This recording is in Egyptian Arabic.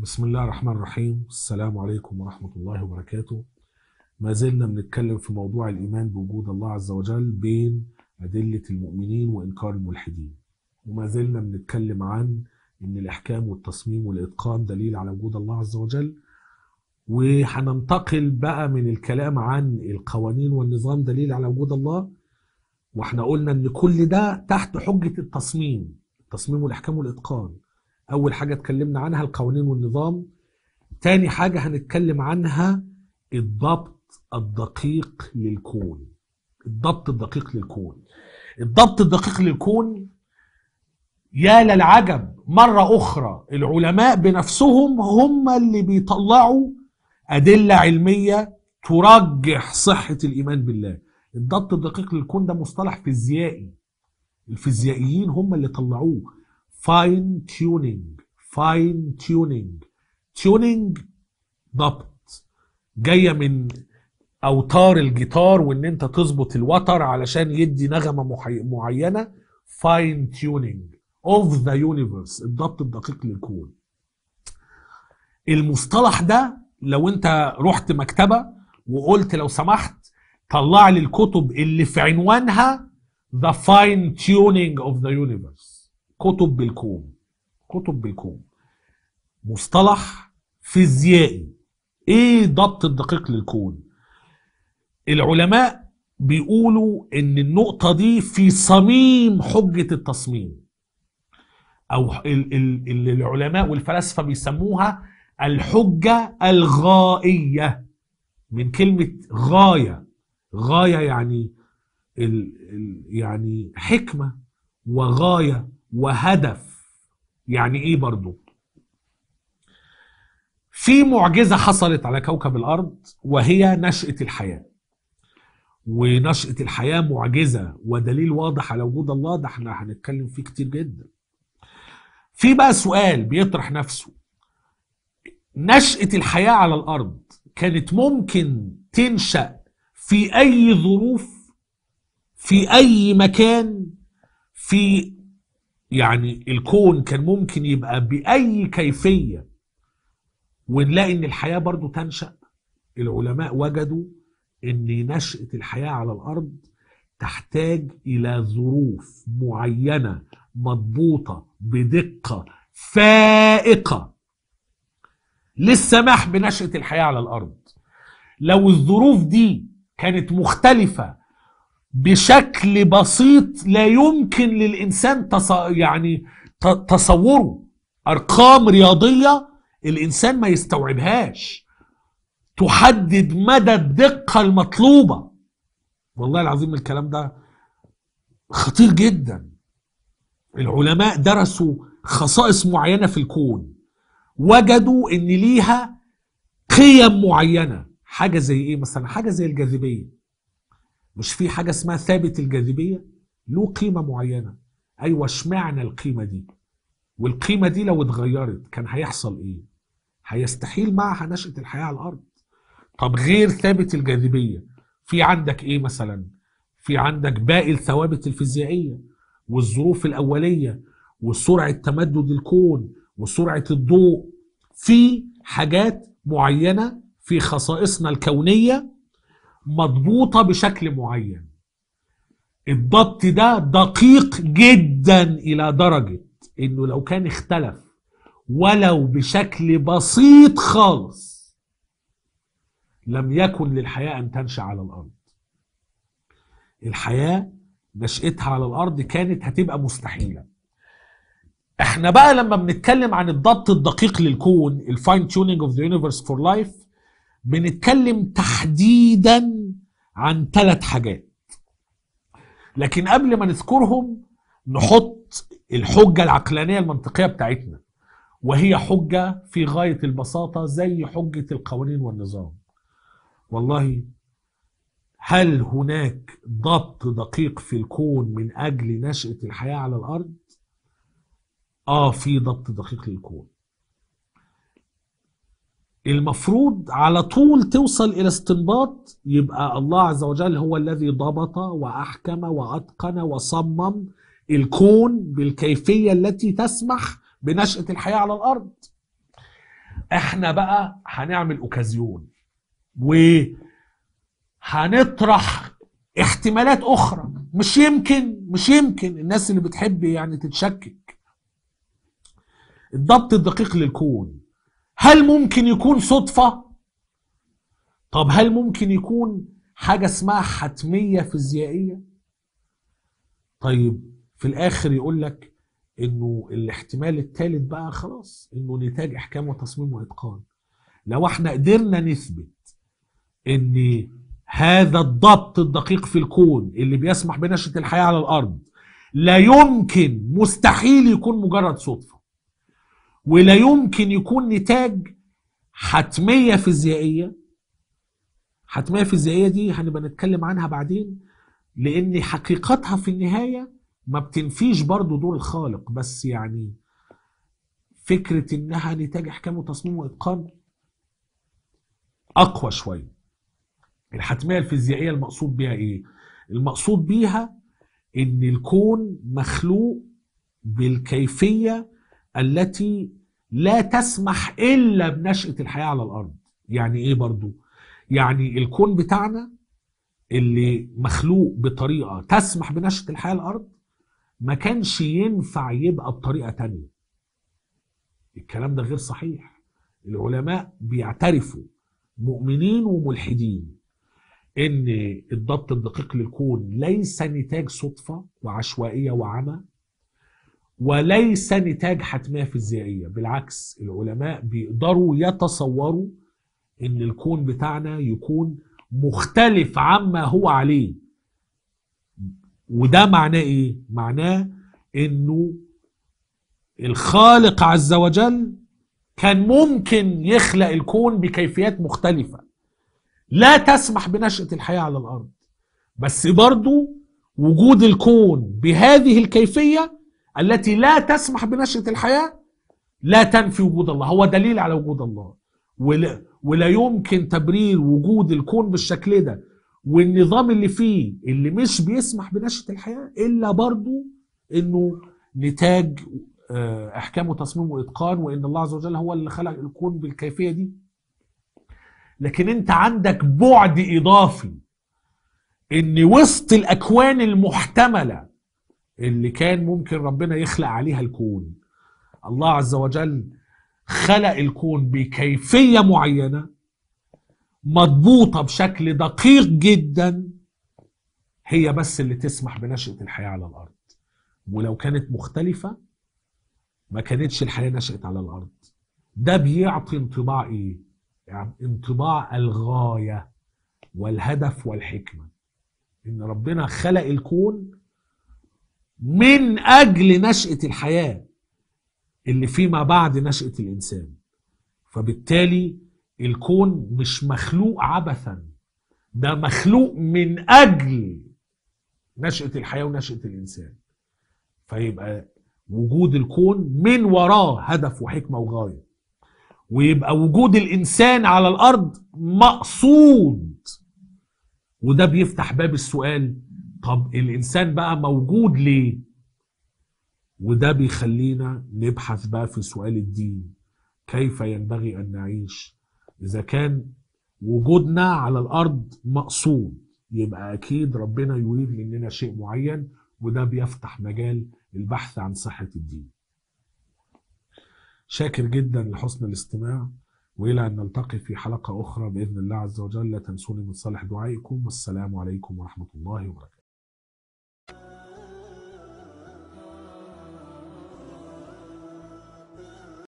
بسم الله الرحمن الرحيم السلام عليكم ورحمة الله وبركاته ما زلنا بنتكلم في موضوع الإيمان بوجود الله عز وجل بين أدلة المؤمنين وإنكار الملحدين وما زلنا بنتكلم عن إن الإحكام والتصميم والإتقان دليل على وجود الله عز وجل وهننتقل بقى من الكلام عن القوانين والنظام دليل على وجود الله واحنا قلنا ان كل ده تحت حجة التصميم التصميم والإحكام والإتقان أول حاجة اتكلمنا عنها القوانين والنظام تاني حاجة هنتكلم عنها الضبط الدقيق للكون الضبط الدقيق للكون الضبط الدقيق للكون يا للعجب مرة أخرى العلماء بنفسهم هم اللي بيطلعوا أدلة علمية ترجح صحة الإيمان بالله الضبط الدقيق للكون ده مصطلح فيزيائي الفيزيائيين هم اللي طلعوه فاين تيونينج فاين تيونينج تيونينج ضبط جايه من اوتار الجيتار وان انت تظبط الوتر علشان يدي نغمه محي... معينه فاين تيونينج اوف ذا يونيفرس الضبط الدقيق للكون المصطلح ده لو انت رحت مكتبه وقلت لو سمحت طلع لي الكتب اللي في عنوانها The Fine Tuning of the Universe كتب بالكون كتب بالكون مصطلح فيزيائي ايه ضبط الدقيق للكون العلماء بيقولوا ان النقطة دي في صميم حجة التصميم او اللي العلماء والفلاسفة بيسموها الحجة الغائية من كلمة غاية غاية يعني ال ال يعني حكمة وغاية وهدف يعني ايه برضو في معجزة حصلت على كوكب الأرض وهي نشأة الحياة ونشأة الحياة معجزة ودليل واضح على وجود الله ده احنا هنتكلم فيه كتير جدا في بقى سؤال بيطرح نفسه نشأة الحياة على الأرض كانت ممكن تنشأ في أي ظروف في أي مكان في يعني الكون كان ممكن يبقى بأي كيفية ونلاقي ان الحياة برضو تنشأ العلماء وجدوا ان نشأة الحياة على الارض تحتاج الى ظروف معينة مضبوطة بدقة فائقة للسماح بنشأة الحياة على الارض لو الظروف دي كانت مختلفة بشكل بسيط لا يمكن للإنسان تص... يعني تصوره أرقام رياضية الإنسان ما يستوعبهاش تحدد مدى الدقة المطلوبة والله العظيم الكلام ده خطير جدا العلماء درسوا خصائص معينة في الكون وجدوا ان ليها قيم معينة حاجة زي ايه مثلا حاجة زي الجاذبية مش في حاجة اسمها ثابت الجاذبية له قيمة معينة ايوه اشمعنى القيمة دي والقيمة دي لو اتغيرت كان هيحصل ايه هيستحيل معها نشأة الحياة على الارض طب غير ثابت الجاذبية في عندك ايه مثلا في عندك باقي الثوابت الفيزيائية والظروف الأولية وسرعة تمدد الكون وسرعة الضوء في حاجات معينة في خصائصنا الكونية مضبوطة بشكل معين الضبط ده دقيق جدا إلى درجة إنه لو كان اختلف ولو بشكل بسيط خالص لم يكن للحياة أن تنشأ على الأرض الحياة نشأتها على الأرض كانت هتبقى مستحيلة احنا بقى لما بنتكلم عن الضبط الدقيق للكون الفاين تيونينج اوف ذا يونيفرس فور لايف بنتكلم تحديدا عن ثلاث حاجات لكن قبل ما نذكرهم نحط الحجة العقلانية المنطقية بتاعتنا وهي حجة في غاية البساطة زي حجة القوانين والنظام والله هل هناك ضبط دقيق في الكون من أجل نشأة الحياة على الأرض؟ آه في ضبط دقيق للكون المفروض على طول توصل إلى استنباط يبقى الله عز وجل هو الذي ضبط وأحكم وأتقن وصمم الكون بالكيفية التي تسمح بنشأة الحياة على الأرض احنا بقى هنعمل اوكازيون وهنطرح احتمالات اخرى مش يمكن مش يمكن الناس اللي بتحب يعني تتشكك الضبط الدقيق للكون هل ممكن يكون صدفة طب هل ممكن يكون حاجة اسمها حتمية فيزيائية طيب في الاخر يقول لك انه الاحتمال الثالث بقى خلاص انه نتاج احكام وتصميم واتقان لو احنا قدرنا نثبت ان هذا الضبط الدقيق في الكون اللي بيسمح بنشأة الحياة على الارض لا يمكن مستحيل يكون مجرد صدفة ولا يمكن يكون نتاج حتمية فيزيائية حتمية فيزيائية دي هنبقى نتكلم عنها بعدين لان حقيقتها في النهاية ما بتنفيش برضو دور الخالق بس يعني فكرة انها نتاج احكام وتصميم واتقان اقوى شوية الحتمية الفيزيائية المقصود بيها ايه المقصود بيها ان الكون مخلوق بالكيفية التي لا تسمح الا بنشأة الحياة على الارض يعني ايه برضو يعني الكون بتاعنا اللي مخلوق بطريقة تسمح بنشأة الحياة على الارض ما كانش ينفع يبقى بطريقة تانية الكلام ده غير صحيح العلماء بيعترفوا مؤمنين وملحدين ان الضبط الدقيق للكون ليس نتاج صدفة وعشوائية وعمى وليس نتاج حتمية فيزيائية بالعكس العلماء بيقدروا يتصوروا ان الكون بتاعنا يكون مختلف عما هو عليه وده معناه ايه معناه انه الخالق عز وجل كان ممكن يخلق الكون بكيفيات مختلفة لا تسمح بنشأة الحياة على الأرض بس برضو وجود الكون بهذه الكيفية التي لا تسمح بنشأة الحياة لا تنفي وجود الله هو دليل على وجود الله ولا, ولا يمكن تبرير وجود الكون بالشكل ده والنظام اللي فيه اللي مش بيسمح بنشأة الحياة إلا برضو إنه نتاج احكام وتصميم واتقان وان الله عز وجل هو اللي خلق الكون بالكيفيه دي لكن انت عندك بعد اضافي ان وسط الاكوان المحتمله اللي كان ممكن ربنا يخلق عليها الكون الله عز وجل خلق الكون بكيفيه معينه مضبوطه بشكل دقيق جدا هي بس اللي تسمح بنشأة الحياة على الأرض ولو كانت مختلفة ما كانتش الحياة نشأت على الأرض ده بيعطي انطباع إيه؟ يعني انطباع الغاية والهدف والحكمة إن ربنا خلق الكون من أجل نشأة الحياة اللي فيما بعد نشأة الإنسان فبالتالي الكون مش مخلوق عبثا ده مخلوق من أجل نشأة الحياة ونشأة الإنسان فيبقى وجود الكون من وراه هدف وحكمة وغاية ويبقى وجود الإنسان على الأرض مقصود وده بيفتح باب السؤال طب الإنسان بقى موجود ليه وده بيخلينا نبحث بقى في سؤال الدين كيف ينبغي أن نعيش إذا كان وجودنا على الأرض مقصود يبقى أكيد ربنا يريد مننا شيء معين وده بيفتح مجال البحث عن صحة الدين شاكر جدا لحسن الاستماع وإلى أن نلتقي في حلقة أخرى بإذن الله عز وجل لا تنسوني من صالح دعائكم والسلام عليكم ورحمة الله وبركاته